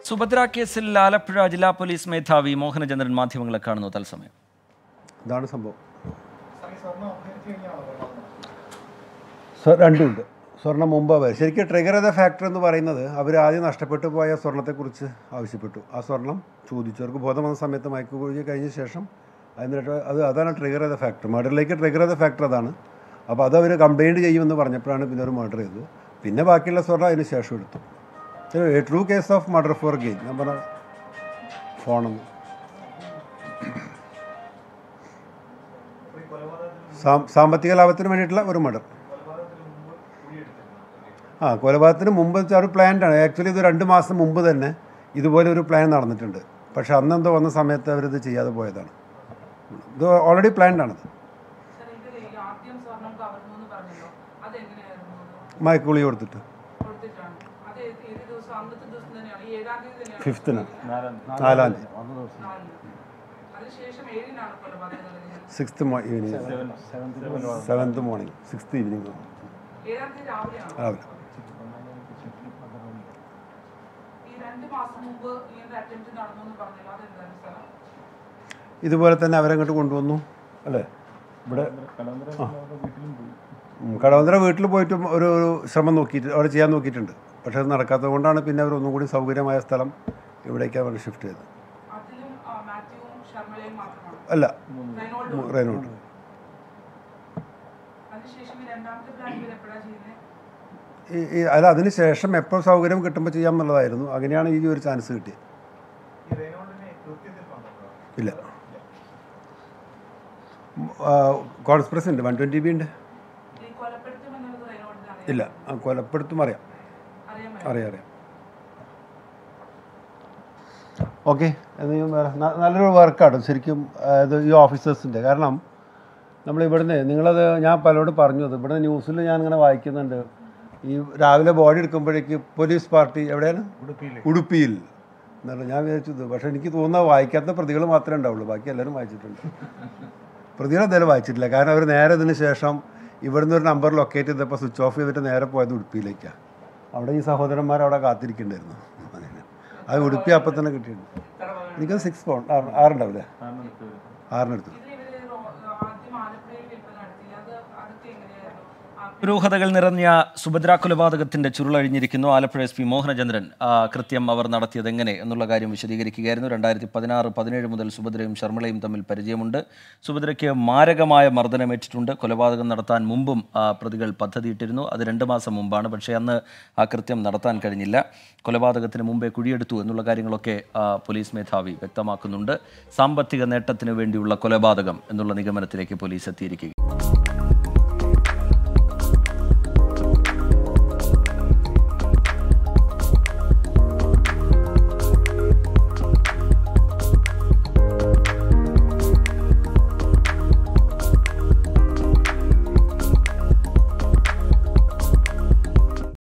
സുഭദ്ര കേസിൽ ആലപ്പുഴ ജില്ലാ പോലീസ് മേധാവി മോഹനചന്ദ്രൻ മാധ്യമങ്ങളെ കാണുന്നു തത്സമയം ഇതാണ് സംഭവം സ്വ- രണ്ടുമുണ്ട് സ്വർണം മുമ്പ് വരെ ശരിക്കും ട്രിഗർ ചെയ്ത ഫാക്ടർ എന്ന് പറയുന്നത് അവർ ആദ്യം നഷ്ടപ്പെട്ടു പോയ സ്വർണത്തെക്കുറിച്ച് ആവശ്യപ്പെട്ടു ആ സ്വർണം ചോദിച്ചു അവർക്ക് ബോധം വന്ന സമയത്ത് മയക്കുകുഴി കഴിഞ്ഞ ശേഷം അതിന് അത് അതാണ് ട്രിഗർ ചെയ്ത ഫാക്ടർ മർഡറിലേക്ക് ട്രിഗർ ചെയ്ത ഫാക്ടർ അതാണ് അപ്പോൾ അത് അവർ കംപ്ലയിൻറ്റ് ചെയ്യുമെന്ന് പറഞ്ഞപ്പോഴാണ് പിന്നെ ഒരു മർഡർ ചെയ്തത് പിന്നെ ബാക്കിയുള്ള സ്വർണ്ണം അതിന് ശേഷം എടുത്തു true case of murder for gain ഞാൻ പറഞ്ഞ ഫോണെന്ന് സാം- സാമ്പത്തിക ലാഭത്തിന് വേണ്ടിയിട്ടുള്ള ഒരു മർഡർ ആ കൊലപാതകത്തിന് മുമ്പ് വെച്ചാൽ ഒരു പ്ലാൻഡ് ആണ് ആക്ച്വലി ഇത് രണ്ട് മാസം മുമ്പ് തന്നെ ഇതുപോലെ ഒരു പ്ലാൻ നടന്നിട്ടുണ്ട് പക്ഷെ അന്ന് എന്തോ വന്ന സമയത്ത് അവരിത് ചെയ്യാതെ പോയതാണ് ഇത് ഓൾറെഡി പ്ലാൻഡ് ആണത് സാർ, ഇതില് ഈ ആദ്യം സ്വർണം കവർന്നു എന്ന് പറഞ്ഞല്ലോ അതെങ്ങനെയായിരുന്നു മയക്കുളി കൊടുത്തിട്ട് കൊടുത്തിട്ടാണ് അത് ഏത് ഏത് ദിവസം അന്നത്തെ ദിവസം തന്നെയാണ് ഈ ഏഴാം തീയതി തന്നെയാണ് ഫിഫ്ത്തിന് നാലാം തീയതി നാലിന് അതിനുശേഷം ഏഴിനാണ് കൊലപാതകം നടന്നത് sixth evening seventh morning sixth evening ഏഴാം തീയതി രാവിലെയാണ് രാവിലെ ഈ രണ്ട് മാസം മുമ്പ് ഇങ്ങനത്തെ അറ്റംപ്റ്റ് നടന്നു എന്ന് പറഞ്ഞല്ലോ അതെന്താണ് സാർ ഇതുപോലെ തന്നെ അവരങ്ങോട്ട് കൊണ്ടുവന്നു അല്ലേ ഇവിടെ ഉം, കടവന്തര വീട്ടിൽ പോയിട്ട് ഒരു ഒരു ശ്രമം നോക്കിയിട്ട് അവിടെ ചെയ്യാൻ നോക്കിയിട്ടുണ്ട് പക്ഷേ അത് നടക്കാത്തത് കൊണ്ടാണ് പിന്നെ അവർ ഒന്നും കൂടി സൗകര്യമായ സ്ഥലം ഇവിടേക്ക് അവർ ഷിഫ്റ്റ് ചെയ്തത് അതിലും ആ, മാത്യുവും ശർമ്മലയും മാത്രമാണ് അല്ല റെയ്നോൾഡും റെയിനോട്ട് അതിനുശേഷം ഈ രണ്ടാമത്തെ പ്ലാൻ ഇവർ എപ്പോഴാണ് ചെയ്യുന്നത് ഈ ഈ അല്ല അതിന് ശേഷം എപ്പോൾ സൗകര്യം കിട്ടുമ്പോൾ ചെയ്യാം എന്നുള്ളതായിരുന്നു അങ്ങനെയാണ് ഈ ഒരു ചാൻസ് കിട്ടിയത് ഇല്ല കോൺസ്പ്രസ് ഉണ്ട് വൺ ട്വൻറ്റി ബി ഉണ്ട് ഈ കൊലപ്പെടുത്തും എന്നുള്ളത് റെയ്നോൾഡിന് അറിയാം ഇല്ല ആ കൊലപ്പെടുത്തും അറിയാം അറിയാൻ അറിയാം അറിയാം ഓക്കെ വേറെ ന- നല്ലൊരു വർക്കാണ് ശരിക്കും ഇത് ഈ ഓഫീസേഴ്സിൻ്റെ കാരണം നമ്മൾ ഇവിടുന്ന് നിങ്ങളത് ഞാൻ പലരോട് പറഞ്ഞു അത് ഇവിടെ ന്യൂസിൽ ഞാൻ ഇങ്ങനെ വായിക്കുന്നുണ്ട് ഈ രാവിലെ ബോഡി എടുക്കുമ്പോഴേക്ക് പോലീസ് പാർട്ടി എവിടെയാണ് ഉടുപ്പിയിൽ എന്നാണ് ഞാൻ വിചാരിച്ചത് പക്ഷേ എനിക്ക് തോന്നുന്നത് വായിക്കാത്ത പ്രതികൾ മാത്രമേ ഉണ്ടാവുള്ളൂ ബാക്കി എല്ലാവരും വായിച്ചിട്ടുണ്ട് പ്രതികൾ എന്തായാലും വായിച്ചിട്ടില്ല കാരണം അവർ നേരെ ഇതിന് ശേഷം ഇവിടുന്ന് ഒരു നമ്പർ ലൊക്കേറ്റ് ചെയ്തപ്പോൾ സ്വിച്ച് ഓഫ് ചെയ്തിട്ട് നേരെ പോയത് ഉടുപ്പിയിലേക്കാണ് അവിടെ ഈ സഹോദരന്മാർ അവിടെ കാത്തിരിക്കുന്നുണ്ടായിരുന്നു അങ്ങനെ അത് ഉടുപ്പി അപ്പം തന്നെ കിട്ടിയിട്ടുണ്ട് എനിക്കത് സിക്സ് പൗണ്ട് ആറ് ആറുണ്ടാവില്ലേ ആറിനെടുത്തു ഇതിൽ ഇവര് റോ- ആദ്യം ആലപ്പുഴയിൽ വിൽപ്പന നടത്തി അത് അതൊക്കെ എങ്ങനെയായിരുന്നു ആ, ദുരൂഹതകൾ നിറഞ്ഞ സുഭദ്ര കൊലപാതകത്തിന്റെ ചുരുളഴിഞ്ഞിരിക്കുന്നു ആലപ്പുഴ എസ് പി മോഹനചന്ദ്രൻ ആ, കൃത്യം അവർ നടത്തിയത് എങ്ങനെ എന്നുള്ള കാര്യം വിശദീകരിക്കുകയായിരുന്നു രണ്ടായിരത്തി പതിനാറ് പതിനേഴ് മുതൽ സുഭദ്രയും ശർമ്മളയും തമ്മിൽ പരിചയമുണ്ട് സുഭദ്രയ്ക്ക് മാരകമായ മർദ്ദനമേറ്റിട്ടുണ്ട് കൊലപാതകം നടത്താൻ മുമ്പും ആ, പ്രതികൾ പദ്ധതിയിട്ടിരുന്നു അത് രണ്ട് മാസം മുമ്പാണ് പക്ഷേ അന്ന് ആ കൃത്യം നടത്താൻ കഴിഞ്ഞില്ല കൊലപാതകത്തിന് മുമ്പേ കുഴിയെടുത്തു എന്നുള്ള കാര്യങ്ങളൊക്കെ ആ, പോലീസ് മേധാവി വ്യക്തമാക്കുന്നുണ്ട് സാമ്പത്തിക നേട്ടത്തിന് വേണ്ടിയുള്ള കൊലപാതകം എന്നുള്ള നിഗമനത്തിലേക്ക് പോലീസ് എത്തിയിരിക്കുക